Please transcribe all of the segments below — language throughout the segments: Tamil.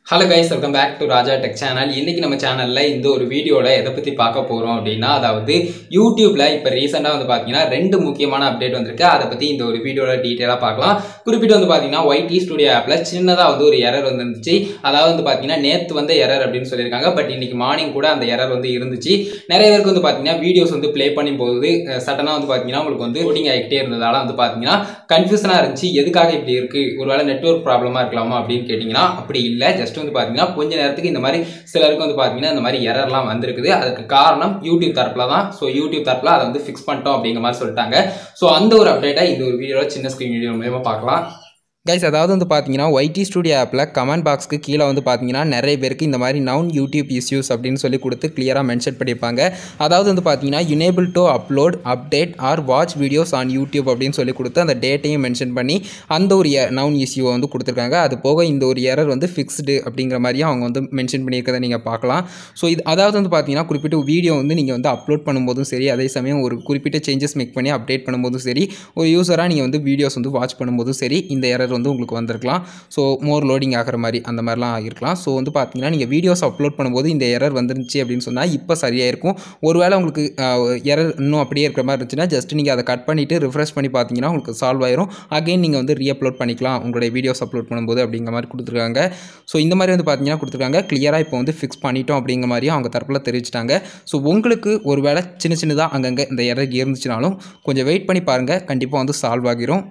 hello guys welcome back to Raja tech channel இன்னைக்கு நம்ம சேனல்ல இந்த ஒரு வீடியோல எதை பத்தி பார்க்க போறோம் அப்படின்னா அதாவது யூடியூப்ல இப்ப ரீசெண்டா வந்து பாத்தீங்கன்னா ரெண்டு முக்கியமான அப்டேட் வந்திருக்கு அதை பத்தி இந்த ஒரு வீடியோல டீட்டெயிலா பார்க்கலாம் குறிப்பிட்டு வந்து பாத்தீங்கன்னா ஒய்டி ஸ்டுடியோ ஆப்ல சின்னதா வந்து ஒரு எரர் வந்துருந்துச்சு அதாவது வந்து பாத்தீங்கன்னா நேத்து வந்த எரர் அப்படின்னு சொல்லியிருக்காங்க பட் இன்னைக்கு மார்னிங் கூட அந்த எரர் வந்து இருந்துச்சு நிறைய பேருக்கு வந்து பாத்தீங்கன்னா வீடியோஸ் வந்து ப்ளே பண்ணும் போது சடனா வந்து பாத்தீங்கன்னா உங்களுக்கு வந்து லோடிங் ஆகிட்டே இருந்ததால வந்து பாத்தீங்கன்னா கன்ஃபியூஷனா இருந்துச்சு எதுக்காக இப்படி இருக்கு ஒருவேளை நெட்வொர்க் ப்ராப்ளமா இருக்கலாமா அப்படின்னு கேட்டீங்கன்னா அப்படி இல்லை ஜஸ்ட் வந்து பார்த்தீங்கன்னா கொஞ்ச நேரத்துக்கு இந்த மாதிரி சிலருக்கு வந்து பார்த்தீங்கன்னா இந்த மாதிரி எரர்லாம் வந்திருக்குது அதுக்கு காரணம் யூடியூப் தரப்புல தான் ஸோ யூடியூப் தரப்புல அதை வந்து ஃபிக்ஸ் பண்ணிட்டோம் அப்படிங்கிற மாதிரி சொல்லிட்டாங்க ஸோ அந்த ஒரு அப்டேட்டை இந்த ஒரு வீடியோவில் சின்ன ஸ்க்ரீன் வீடியோ மூலயமா பார்க்கலாம் கைஸ் அதாவது வந்து பார்த்தீங்கன்னா ஒய்டி ஸ்டுடியோ ஆப்பில் கமெண்ட் பாக்ஸ்க்கு கீழே வந்து பார்த்தீங்கன்னா நிறைய பேருக்கு இந்த மாதிரி நவுன் யூடியூப் இஸ்யூஸ் அப்படின்னு சொல்லி கொடுத்து கிளியராக மென்ஷன் பண்ணியிருப்பாங்க அதாவது வந்து பார்த்தீங்கன்னா unable to upload update or watch videos on YouTube அப்படின்னு சொல்லி கொடுத்து அந்த டேட்டையும் மென்ஷன் பண்ணி அந்த ஒரு நவுன் இஸ்யூவை வந்து கொடுத்துருக்காங்க அது போக இந்த ஒரு எரர் வந்து ஃபிக்ஸ்டு அப்படிங்கிற மாதிரியும் அவங்க வந்து மென்ஷன் பண்ணியிருக்கதை நீங்கள் பார்க்கலாம் ஸோ இது அதாவது வந்து பார்த்தீங்கன்னா குறிப்பிட்ட வீடியோ வந்து நீங்கள் வந்து அப்லோட் பண்ணும்போதும் சரி அதே சமயம் ஒரு குறிப்பிட்ட சேஞ்சஸ் மேக் பண்ணி அப்டேட் பண்ணும்போதும் சரி ஒரு யூஸராக நீங்கள் வந்து வீடியோஸ் வந்து வாட்ச் பண்ணும்போதும் சரி இந்த எரர் வந்து உங்களுக்கு வந்திருக்கலாம் ஸோ மோர் லோடிங் ஆகிற மாதிரி அந்த மாதிரிலாம் ஆகிருக்கலாம் ஸோ வந்து பார்த்தீங்கன்னா நீங்கள் வீடியோஸ் அப்லோட் பண்ணும்போது இந்த எரர் வந்துருந்துச்சு அப்படின்னு சொன்னால் இப்போ சரியாக இருக்கும் ஒருவேளை உங்களுக்கு எரர் இன்னும் அப்படியே இருக்கிற மாதிரி இருந்துச்சுன்னா ஜஸ்ட் நீங்கள் அதை கட் பண்ணிவிட்டு ரிஃப்ரெஷ் பண்ணி பார்த்தீங்கன்னா உங்களுக்கு சால்வ் ஆயிரும் அகைன் நீங்கள் வந்து ரீஅப்லோட் பண்ணிக்கலாம் உங்களுடைய வீடியோஸ் அப்லோட் பண்ணும்போது அப்படிங்கிற மாதிரி கொடுத்துருக்காங்க ஸோ இந்த மாதிரி வந்து பார்த்தீங்கன்னா கொடுத்துருக்காங்க கிளியராக இப்போ வந்து ஃபிக்ஸ் பண்ணிட்டோம் அப்படிங்கிற மாதிரியும் அவங்க தரப்பில் தெரிவிச்சிட்டாங்க ஸோ உங்களுக்கு ஒரு வேளை சின்ன சின்னதாக அங்கங்கே இந்த எரர் இருந்துச்சுனாலும் கொஞ்சம் வெயிட் பண்ணி பாருங்கள் கண்டிப்பாக வந்து சால்வ் ஆகிரும்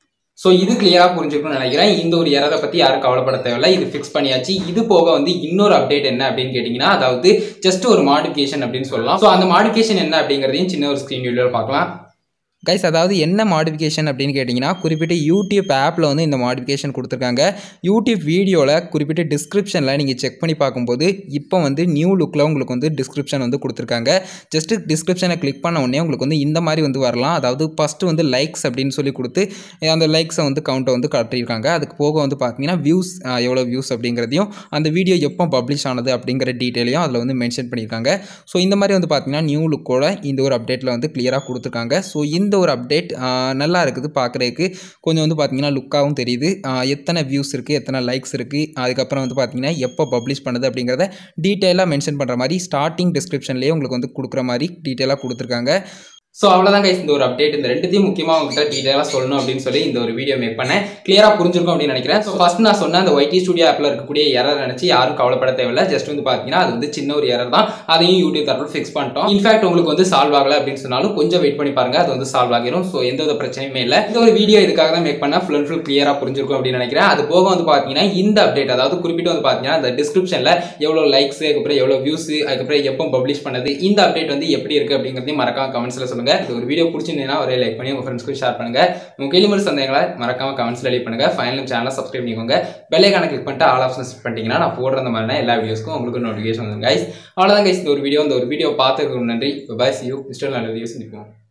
ஸோ இது கிளியராக புரிஞ்சுக்கணும்னு நினைக்கிறேன் இந்த ஒரு எரரை பற்றி யாரும் கவலைப்பட தேவையில்லை இது ஃபிக்ஸ் பண்ணியாச்சு இது போக வந்து இன்னொரு அப்டேட் என்ன அப்படின்னு கேட்டிங்கன்னா அதாவது ஜஸ்ட் ஒரு மாடிஃபிகேஷன் அப்படின்னு சொல்லலாம் ஸோ அந்த மாடிஃபிகேஷன் என்ன அப்படிங்கிறதையும் சின்ன ஒரு ஸ்க்ரீன் வீடியோவில் பார்க்கலாம் கைஸ் அதாவது என்ன மாடிஃபிகேஷன் அப்படின்னு கேட்டிங்கன்னா குறிப்பிட்ட யூடியூப் ஆப்பில் வந்து இந்த மாடிஃபிகேஷன் கொடுத்துருக்காங்க யூடியூப் வீடியோவில் குறிப்பிட்ட டிஸ்கிரிப்ஷனில் நீங்கள் செக் பண்ணி பார்க்கும்போது இப்போ வந்து நியூ லுக்கில் உங்களுக்கு வந்து டிஸ்கிரிப்ஷன் வந்து கொடுத்துருக்காங்க ஜஸ்ட் டிஸ்கிரிப்ஷனை கிளிக் பண்ண உடனே உங்களுக்கு வந்து இந்த மாதிரி வந்து வரலாம் அதாவது ஃபஸ்ட்டு வந்து லைக்ஸ் அப்படின்னு சொல்லி கொடுத்து அந்த லைக்ஸை வந்து கவுண்ட்டை வந்து காட்டியிருக்காங்க அதுக்கு போக வந்து பார்த்தீங்கன்னா வியூஸ் எவ்வளோ வியூஸ் அப்படிங்கிறதையும் அந்த வீடியோ எப்போ பப்ளிஷ் ஆனது அப்படிங்கிற டீட்டெயிலையும் அதில் வந்து மென்ஷன் பண்ணியிருக்காங்க ஸோ இந்த மாதிரி வந்து பார்த்தீங்கன்னா நியூ லுக்கோட இந்த ஒரு அப்டேட்டில் வந்து கிளியராக கொடுத்துருக்காங்க ஸோ இந்த இந்த ஒரு அப்டேட் நல்லா இருக்குது பார்க்குறதுக்கு கொஞ்சம் வந்து பார்த்தீங்கன்னா லுக்காகவும் தெரியுது எத்தனை வியூஸ் இருக்குது எத்தனை லைக்ஸ் இருக்குது அதுக்கப்புறம் வந்து பார்த்தீங்கன்னா எப்போ பப்ளிஷ் பண்ணுது அப்படிங்கிறத டீட்டெயிலாக மென்ஷன் பண்ணுற மாதிரி ஸ்டார்டிங் டிஸ்கிரிப்ஷன்லேயே உங்களுக்கு வந்து கொடுக்குற மாதிரி டீட்டெயிலாக கொடுத்துருக்காங்க ஸோ அவ்வளோதான் கைஸ் இந்த ஒரு அப்டேட் இந்த ரெண்டுத்தையும் முக்கியமாக உங்கள்கிட்ட டீட்டெயிலாக சொல்லணும் அப்படின்னு சொல்லி இந்த ஒரு வீடியோ மேக் பண்ணேன் கிளியராக புரிஞ்சிருக்கும் அப்படின்னு நினைக்கிறேன் ஸோ ஃபஸ்ட் நான் சொன்ன அந்த ஒய்டி ஸ்டுடியோ ஆப்பில் இருக்கக்கூடிய எரர் நினச்சி யாரும் கவலைப்பட தேவையில்லை ஜஸ்ட் வந்து பார்த்தீங்கன்னா அது வந்து சின்ன ஒரு எரர் தான் அதையும் யூடியூப் தரப்பில் ஃபிக்ஸ் பண்ணிட்டோம் இன்ஃபேக்ட் உங்களுக்கு வந்து சால்வ் ஆகலை அப்படின்னு சொன்னாலும் கொஞ்சம் வெயிட் பண்ணி பாருங்க அது வந்து சால்வ் ஆகிரும் ஸோ எந்த ஒரு பிரச்சனையுமே இல்லை இந்த ஒரு வீடியோ இதுக்காக தான் மேக் பண்ணால் ஃபுல் அண்ட் ஃபுல் கிளியராக புரிஞ்சிருக்கும் அப்படின்னு நினைக்கிறேன் அது போக வந்து பார்த்தீங்கன்னா இந்த அப்டேட் அதாவது குறிப்பிட்டு வந்து பார்த்தீங்கன்னா அந்த டிஸ்கிரிப்ஷனில் எவ்வளோ லைக்ஸ் அதுக்கப்புறம் எவ்வளோ வியூஸ் அதுக்கப்புறம் எப்போ பப்ளிஷ் பண்ணது இந்த அப்டேட் வந்து எப்படி இருக்குது அப்படிங்கிறதையும் மறக்காம கமெண்ட்ஸில் சொல்லுங்கள் இந்த ஒரு வீடியோ பிடிச்சிருந்தீங்கன்னா ஒரே லைக் பண்ணி உங்கள் ஃப்ரெண்ட்ஸ்க்கு ஷேர் பண்ணுங்க உங்கள் கேள்வி சந்தேகங்களை மறக்காம கமெண்ட்ஸில் லீவ் பண்ணுங்க ஃபைனல் சேனலை சப்ஸ்கிரைப் பண்ணிக்கோங்க பெல்லைக்கான கிளிக் பண்ணிட்டு ஆல் ஆப்ஷன் செட் பண்ணிட்டீங்கன்னா நான் போடுற அந்த மாதிரினா எல்லா வீடியோஸ்க்கும் உங்களுக்கு நோட்டிஃபிகேஷன் வந்துடும் கைஸ் அவ்வளோதான் கைஸ் இந்த ஒரு வீடியோ இந்த ஒரு வீடியோ பார்த்துக்கு நன்றி பாய் சி யூ இஸ்டர் நல்ல வீடியோஸ் நிற்போம்